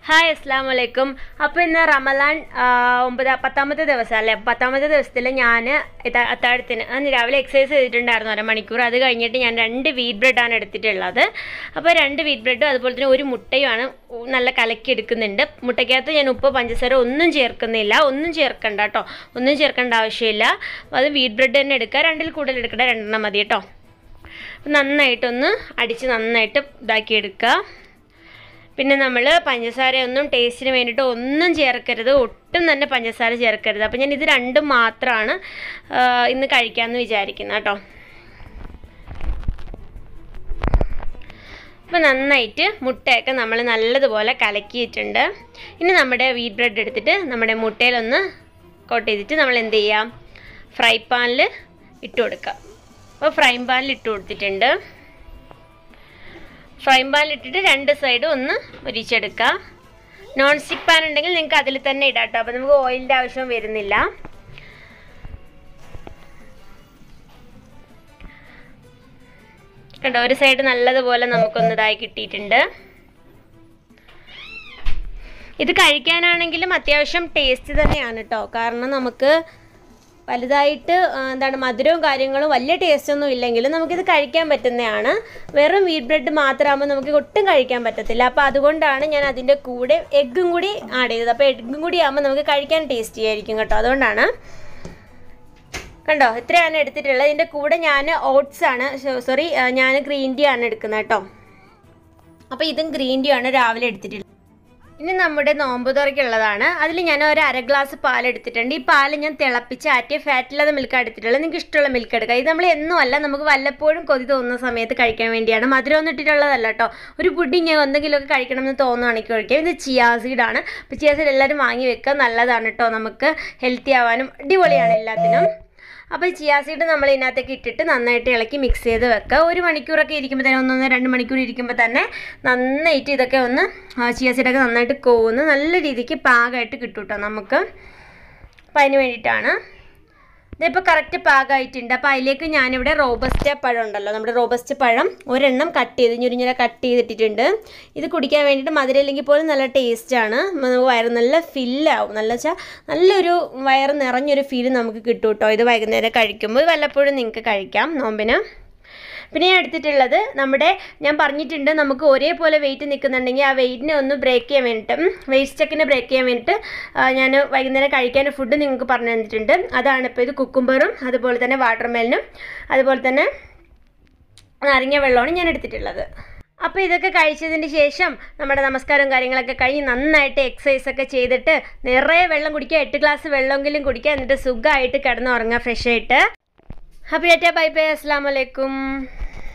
hi അസ്സാം വലൈക്കും അപ്പോൾ ഇന്ന് റമലാൻ ആ, ഒമ്പത് പത്താമത്തെ ദിവസം അല്ലേ പത്താമത്തെ ദിവസത്തിൽ ഞാൻ അത്താഴത്തിന് അന്ന് രാവിലെ എക്സസൈസ് ചെയ്തിട്ടുണ്ടായിരുന്നു അരമണിക്കൂർ അത് കഴിഞ്ഞിട്ട് ഞാൻ രണ്ട് വീറ്റ് ബ്രെഡാണ് എടുത്തിട്ടുള്ളത് അപ്പോൾ രണ്ട് വീറ്റ് ബ്രെഡും അതുപോലെ തന്നെ ഒരു മുട്ടയുമാണ് നല്ല കലക്കി എടുക്കുന്നുണ്ട് മുട്ടയ്ക്കകത്ത് ഞാൻ ഉപ്പ് പഞ്ചസാര ഒന്നും ചേർക്കുന്നില്ല ഒന്നും ചേർക്കണ്ട കേട്ടോ ഒന്നും ചേർക്കേണ്ട ആവശ്യമില്ല അത് വീറ്റ് ബ്രെഡ് തന്നെ എടുക്കുക രണ്ടിൽ കൂടുതൽ എടുക്കണ്ട രണ്ടെണ്ണം മതി കേട്ടോ നന്നായിട്ടൊന്ന് അടിച്ച് നന്നായിട്ട് ഇതാക്കി എടുക്കുക പിന്നെ നമ്മൾ പഞ്ചസാരയൊന്നും ടേസ്റ്റിന് വേണ്ടിയിട്ട് ഒന്നും ചേർക്കരുത് ഒട്ടും തന്നെ പഞ്ചസാര ചേർക്കരുത് അപ്പോൾ ഞാൻ ഇത് രണ്ടും മാത്രമാണ് ആ, ഇന്ന് കഴിക്കാമെന്ന് വിചാരിക്കുന്നത് കേട്ടോ അപ്പോൾ നന്നായിട്ട് മുട്ടയൊക്കെ നമ്മൾ നല്ലതുപോലെ കലക്കിയിട്ടുണ്ട് ഇനി നമ്മുടെ വീറ്റ് ബ്രെഡ് എടുത്തിട്ട് നമ്മുടെ മുട്ടയിലൊന്ന് കോട്ട് ചെയ്തിട്ട് നമ്മൾ എന്ത് ചെയ്യാം ഫ്രൈ പാനിൽ ഇട്ട് കൊടുക്കുക അപ്പോൾ ഫ്രൈ പാനിൽ ഇട്ട് കൊടുത്തിട്ടുണ്ട് ഫ്രൈ പാനിൽ ഇട്ടിട്ട് രണ്ട് സൈഡും ഒന്ന് മുരിച്ചെടുക്കുക നോൺ സ്റ്റിക്ക് പാൻ ഉണ്ടെങ്കിൽ നിങ്ങൾക്ക് അതിൽ തന്നെ ഇടാം കേട്ടോ അപ്പോൾ നമുക്ക് ഓയിലിൻ്റെ ആവശ്യം വരുന്നില്ല കണ്ടോ ഒരു സൈഡ് നല്ലതുപോലെ നമുക്കൊന്ന് ഇതായി കിട്ടിയിട്ടുണ്ട് ഇത് കഴിക്കാനാണെങ്കിലും അത്യാവശ്യം ടേസ്റ്റ് തന്നെയാണ് കേട്ടോ കാരണം നമുക്ക് വലുതായിട്ട് ആ, എന്താണ് മധുരവും കാര്യങ്ങളും വലിയ ടേസ്റ്റ് ഒന്നും ഇല്ലെങ്കിലും നമുക്കിത് കഴിക്കാൻ പറ്റുന്നതാണ് വെറും വീറ്റ് ബ്രെഡ് മാത്രമാകുമ്പോൾ നമുക്ക് ഒട്ടും കഴിക്കാൻ പറ്റത്തില്ല അപ്പോൾ അതുകൊണ്ടാണ് ഞാൻ അതിൻ്റെ കൂടെ എഗ്ഗും കൂടി ആഡ് ചെയ്തത് അപ്പോൾ എഗ്ഗും കൂടി ആകുമ്പോൾ നമുക്ക് കഴിക്കാൻ ടേസ്റ്റി ആയിരിക്കും കേട്ടോ അതുകൊണ്ടാണ് കണ്ടോ ഇത്രയാണ് എടുത്തിട്ടുള്ളത് ഇതിൻ്റെ കൂടെ ഞാൻ ഓട്സ് ആണ് സോറി ഞാൻ ഗ്രീൻ ടീ ആണ് എടുക്കുന്നത് കേട്ടോ അപ്പോൾ ഇതും ഗ്രീൻ ടീ ആണ് രാവിലെ എടുത്തിട്ടുള്ളത് ഇനി നമ്മുടെ നോമ്പ് തുറയ്ക്കുള്ളതാണ് അതിൽ ഞാൻ ഒരു അര ഗ്ലാസ് പാൽ എടുത്തിട്ടുണ്ട് ഈ പാൽ ഞാൻ തിളപ്പിച്ച് ആറ്റിയ ഫാറ്റില്ലാതെ മിൽക്ക് എടുത്തിട്ടുള്ളത് നിങ്ങൾക്ക് ഇഷ്ടമുള്ള മിൽക്ക് എടുക്കുക ഇത് നമ്മൾ എന്നും അല്ല നമുക്ക് വല്ലപ്പോഴും കൊതി തോന്നുന്ന സമയത്ത് കഴിക്കാൻ വേണ്ടിയാണ് മധുരം ഒന്നും ഇട്ടിട്ടുള്ളതല്ല കേട്ടോ ഒരു പുഡിങ് എന്തെങ്കിലുമൊക്കെ കഴിക്കണം എന്ന് തോന്നുകയാണെങ്കിൽ കഴിക്കാം ഇത് ചിയാസീഡാണ് അപ്പോൾ ചിയാസീഡ് എല്ലാവരും വാങ്ങി വെക്കുക നല്ലതാണ് കേട്ടോ നമുക്ക് ഹെൽത്തി ആവാനും അടിപൊളിയാണ് എല്ലാത്തിനും അപ്പോൾ ചിയാസീഡ് നമ്മൾ ഇതിനകത്തേക്ക് ഇട്ടിട്ട് നന്നായിട്ട് ഇളക്കി മിക്സ് ചെയ്ത് വെക്കുക ഒരു മണിക്കൂറൊക്കെ ഇരിക്കുമ്പോൾ തന്നെ ഒന്നൊന്ന് രണ്ട് മണിക്കൂർ ഇരിക്കുമ്പോൾ തന്നെ നന്നായിട്ട് ഇതൊക്കെ ഒന്ന് ചിയാസീഡൊക്കെ നന്നായിട്ട് കോന്ന് നല്ല രീതിക്ക് പാകമായിട്ട് കിട്ടും കേട്ടോ നമുക്ക് അപ്പോൾ അതിന് വേണ്ടിയിട്ടാണ് ഇതിപ്പോൾ കറക്റ്റ് പാകമായിട്ടുണ്ട് അപ്പോൾ അതിലേക്ക് ഞാനിവിടെ റോബസ്റ്റ പഴം ഉണ്ടല്ലോ നമ്മുടെ റോബസ്റ്റ് പഴം ഒരെണ്ണം കട്ട് ചെയ്ത് ഞുരിഞ്ഞുര കട്ട് ചെയ്തിട്ടിട്ടുണ്ട് ഇത് കുടിക്കാൻ വേണ്ടിയിട്ട് മധുരം ഇല്ലെങ്കിൽ പോലും നല്ല ടേസ്റ്റാണ് വയറ് നല്ല ഫില്ലാവും നല്ല വെച്ചാൽ നല്ലൊരു വയറ് നിറഞ്ഞൊരു ഫീൽ നമുക്ക് കിട്ടും കേട്ടോ ഇത് വൈകുന്നേരം കഴിക്കുമ്പോൾ വല്ലപ്പോഴും നിങ്ങൾക്ക് കഴിക്കാം നോമ്പിന് പിന്നെ ഞാൻ എടുത്തിട്ടുള്ളത് നമ്മുടെ ഞാൻ പറഞ്ഞിട്ടുണ്ട് നമുക്ക് ഒരേപോലെ വെയിറ്റ് നിൽക്കുന്നുണ്ടെങ്കിൽ ആ വെയിറ്റിനെ ഒന്ന് ബ്രേക്ക് ചെയ്യാൻ വേണ്ടിയിട്ട് വെയിറ്റ് സ്റ്റെക്കിനെ ബ്രേക്ക് ചെയ്യാൻ വേണ്ടിയിട്ട് ഞാൻ വൈകുന്നേരം കഴിക്കാൻ ഫുഡ് നിങ്ങൾക്ക് പറഞ്ഞു തന്നിട്ടുണ്ട് അതാണ് ഇപ്പോൾ ഇത് കുക്കുംബറും അതുപോലെ തന്നെ വാട്ടർമെലിനും അതുപോലെ തന്നെ നാരങ്ങ വെള്ളമാണ് ഞാൻ എടുത്തിട്ടുള്ളത് അപ്പോൾ ഇതൊക്കെ കഴിച്ചതിന് ശേഷം നമ്മുടെ നമസ്കാരവും കാര്യങ്ങളൊക്കെ കഴിഞ്ഞ് നന്നായിട്ട് എക്സസൈസ് ഒക്കെ ചെയ്തിട്ട് നിറയെ വെള്ളം കുടിക്കുക എട്ട് ഗ്ലാസ് വെള്ളമെങ്കിലും കുടിക്കുക എന്നിട്ട് സുഖമായിട്ട് കിടന്ന് ഉറങ്ങുക ഫ്രഷ് ആയിട്ട് അപ്പോൾ ബൈ ബൈ അസ്സാം വലൈക്കും